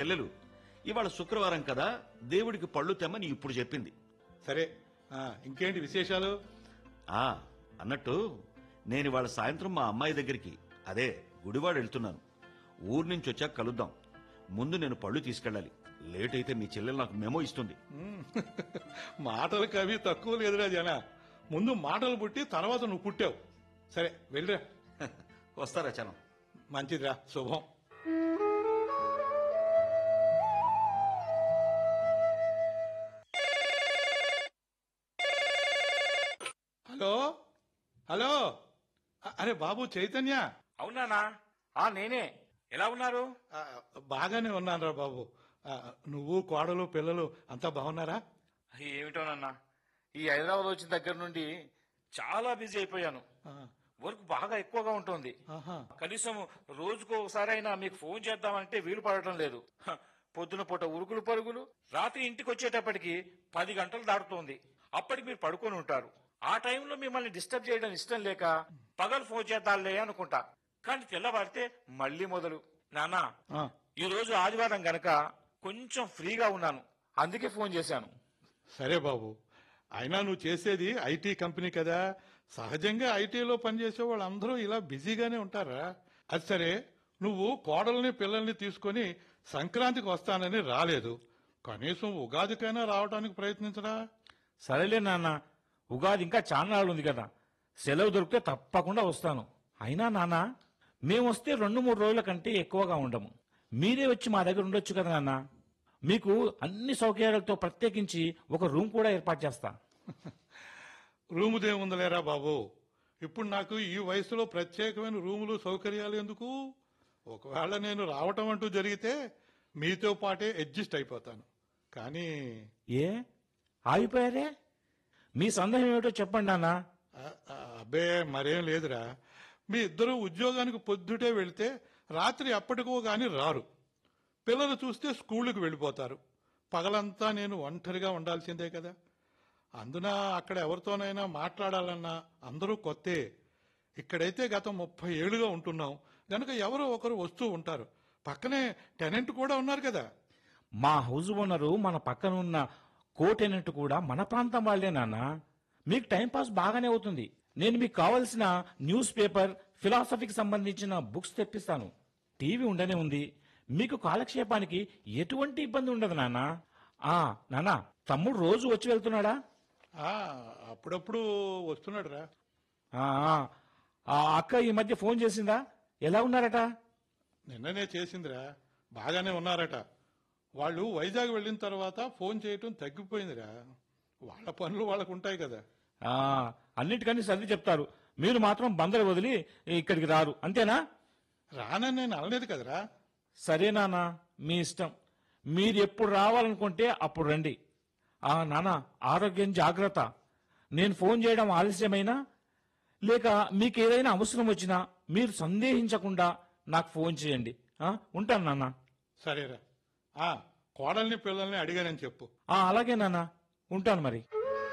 చెల్లెలు ఇవాళ శుక్రవారం కదా దేవుడికి పళ్ళు తెమ్మని ఇప్పుడు చెప్పింది సరే ఆ, ఇంకేంటి విశేషాలు ఆ అన్నట్టు నేను ఇవాళ సాయంత్రం మా అమ్మాయి దగ్గరికి అదే గుడివాడ వెళ్తున్నాను ఊరు నుంచి వచ్చాక కలుద్దాం ముందు నేను పళ్ళు తీసుకెళ్ళాలి లేట్ అయితే మీ చెల్లెలు నాకు మెమో ఇస్తుంది మ్మ్. మాటలు కవి తక్కువ లేదురా జన ముందు మాటలు పుట్టి తర్వాత నువ్వు పుట్టావు సరే వెళ్ళిరా వస్తారా చలం మంచిదిరా శుభం హలో హలో అ- అరే బాబు చైతన్య అవునానా ఆ నేనే ఎలా ఉన్నారు ఆ, బాగానే ఉన్నానురా బాబు ఆ, నువ్వు కోడలు పిల్లలు అంతా బాగున్నారా ఏమిటోనన్నా ఈ హైదరాబాద్ వచ్చిన దగ్గర నుండి చాలా బిజీ అయిపోయాను ఆ, వర్క్ బాగా ఎక్కువగా ఉంటుంది ఆహా. కనీసం రోజుకు ఒకసారి అయినా మీకు ఫోన్ చేద్దామంటే వీలు పడటం లేదు హ, పొద్దున పూట ఉరుకులు పరుగులు రాత్రి ఇంటికి వచ్చేటప్పటికి పది గంటలు దాటుతోంది అప్పటికి మీరు పడుకొని ఉంటారు ఆ టైంలో మిమ్మల్ని డిస్టర్బ్ చేయడం ఇష్టం లేక పగలు ఫోన్ చేద్దాంలే అనుకుంటా కానీ తెల్లవారితే మళ్ళీ మొదలు నానా ఆ, ఈ రోజు ఆదివారం గనక కొంచెం ఫ్రీగా ఉన్నాను అందుకే ఫోన్ చేశాను సరే బాబు అయినా నువ్వు చేసేది ఐటీ కంపెనీ కదా సహజంగా ఐటీలో పనిచేసే వాళ్ళందరూ ఇలా బిజీగానే ఉంటారా అది సరే నువ్వు కోడల్ని పిల్లల్ని తీసుకొని సంక్రాంతికి వస్తానని రాలేదు కనీసం ఉగాదికైనా రావడానికి ప్రయత్నించరా సరేలే నాన్న ఉగాది ఇంకా చాలా నాళ్ళు ఉంది కదా సెలవు దొరికితే తప్పకుండా వస్తాను అయినా నాన్న మేము వస్తే రెండు మూడు రోజుల కంటే ఎక్కువగా ఉండము మీరే వచ్చి మా దగ్గర ఉండొచ్చు కదా నాన్న మీకు అన్ని సౌకర్యాలతో ప్రత్యేకించి ఒక రూమ్ కూడా ఏర్పాటు చేస్తా రూముదేముందలేరా బాబు ఇప్పుడు నాకు ఈ వయసులో ప్రత్యేకమైన రూములు సౌకర్యాలు ఎందుకు ఒకవేళ నేను రావటం అంటూ జరిగితే మీతో పాటే అడ్జస్ట్ అయిపోతాను కానీ ఏ ఆగిపోయారే మీ సందేహం ఏమిటో చెప్పండి నాన్న ఆ, ఆ, అబ్బే మరేం లేదురా మీ ఇద్దరు ఉద్యోగానికి పొద్దుటే వెళితే రాత్రి అప్పటికో గాని రారు పిల్లలు చూస్తే స్కూళ్ళకి వెళ్ళిపోతారు పగలంతా నేను ఒంటరిగా ఉండాల్సిందే కదా అందున అక్కడ ఎవరితోనైనా మాట్లాడాలన్నా అందరూ కొత్తే ఇక్కడైతే గత ముప్పై ఏళ్ళుగా ఉంటున్నాం గనుక ఎవరో ఒకరు వస్తూ ఉంటారు పక్కనే టెనెంట్ కూడా ఉన్నారు కదా మా హౌస్ ఓనరు మన పక్కన ఉన్న కోటెనెంట్ కూడా మన ప్రాంతం వాళ్లే నాన్న మీకు టైం పాస్ బాగానే అవుతుంది నేను మీకు కావలసిన న్యూస్ పేపర్ ఫిలాసఫీకి సంబంధించిన బుక్స్ తెప్పిస్తాను టీవీ ఉండనే ఉంది మీకు కాలక్షేపానికి ఎటువంటి ఇబ్బంది ఉండదు నాన్న ఆ నాన్న తమ్ముడు రోజు వచ్చి వెళ్తున్నాడా ఆ అప్పుడప్పుడు వస్తున్నాడు రా ఆ, ఆ, ఆ అక్క ఈ మధ్య ఫోన్ చేసిందా ఎలా ఉన్నారట నిన్ననే చేసిందిరా బాగానే ఉన్నారట వాళ్ళు వైజాగ్ వెళ్ళిన తర్వాత ఫోన్ చేయటం తగ్గిపోయిందిరా వాళ్ళ పనులు వాళ్ళకు ఉంటాయి కదా ఆ అన్నిటికన్నీ సర్ది చెప్తారు మీరు మాత్రం బందరు వదిలి ఇక్కడికి రారు అంతేనా రానని నేను అనలేదు కదరా సరే నాన్న మీ ఇష్టం మీరు ఎప్పుడు రావాలనుకుంటే అప్పుడు రండి ఆ నాన్న ఆరోగ్యం జాగ్రత్త నేను ఫోన్ చేయడం ఆలస్యమైనా లేక మీకు ఏదైనా అవసరం వచ్చినా మీరు సందేహించకుండా నాకు ఫోన్ చేయండి ఆ, ఉంటాను నాన్న సరేరా ఆ కోడల్ని పిల్లల్ని అడిగానని చెప్పు ఆ, అలాగే నాన్న ఉంటాను మరి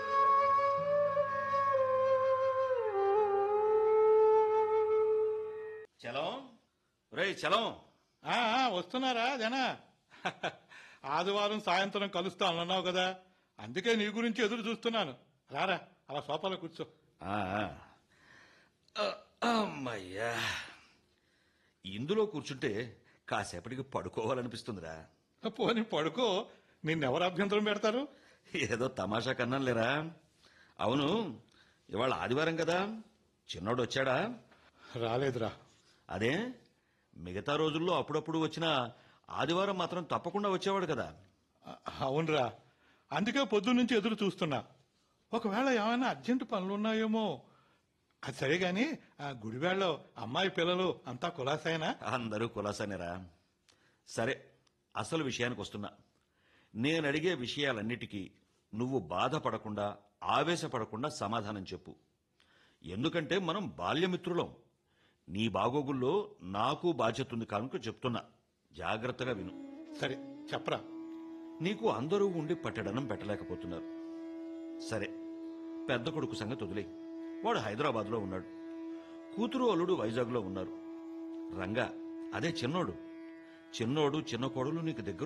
చలం రేయ్ చలం ఆ ఆ, వస్తున్నారా జనా ఆదివారం సాయంత్రం కలుస్తాను అన్నావు కదా అందుకే నీ గురించి ఎదురు చూస్తున్నాను రారా అలా సోఫాలో కూర్చో ఆ, ఆ. అమ్మయ్యా ఇందులో కూర్చుంటే కాసేపటికి పడుకోవాలనిపిస్తుందిరా పోని పడుకో నిన్నెవరు అభ్యంతరం పెడతారు ఏదో తమాషా కన్నాను లేరా అవును ఇవాళ ఆదివారం కదా చిన్నోడు వచ్చాడా రాలేదురా అదే మిగతా రోజుల్లో అప్పుడప్పుడు వచ్చిన ఆదివారం మాత్రం తప్పకుండా వచ్చేవాడు కదా అ- అవునరా అందుకే పొద్దున్నుంచి ఎదురు చూస్తున్నా ఒకవేళ ఏమైనా అర్జెంట్ పనులున్నాయేమో అది సరే గాని ఆ గుడివేళ్ళలో అమ్మాయి పిల్లలు అంతా కులాసైనా అందరూ కులాసానేరా సరే అసలు విషయానికి వస్తున్నా నేను అడిగే విషయాలన్నిటికీ నువ్వు బాధపడకుండా ఆవేశపడకుండా సమాధానం చెప్పు ఎందుకంటే మనం బాల్యమిత్రులం నీ బాగోగుల్లో నాకు బాధ్యత ఉంది కనుక చెప్తున్నా జాగ్రత్తగా విను సరే చెప్పరా నీకు అందరూ ఉండి పట్టడనం పెట్టలేకపోతున్నారు సరే పెద్ద కొడుకు సంగతి వదిలే వాడు హైదరాబాద్లో ఉన్నాడు కూతురు అల్లుడు వైజాగ్లో ఉన్నారు రంగా అదే చిన్నోడు చిన్నోడు చిన్న కోడలు నీకు దగ్గర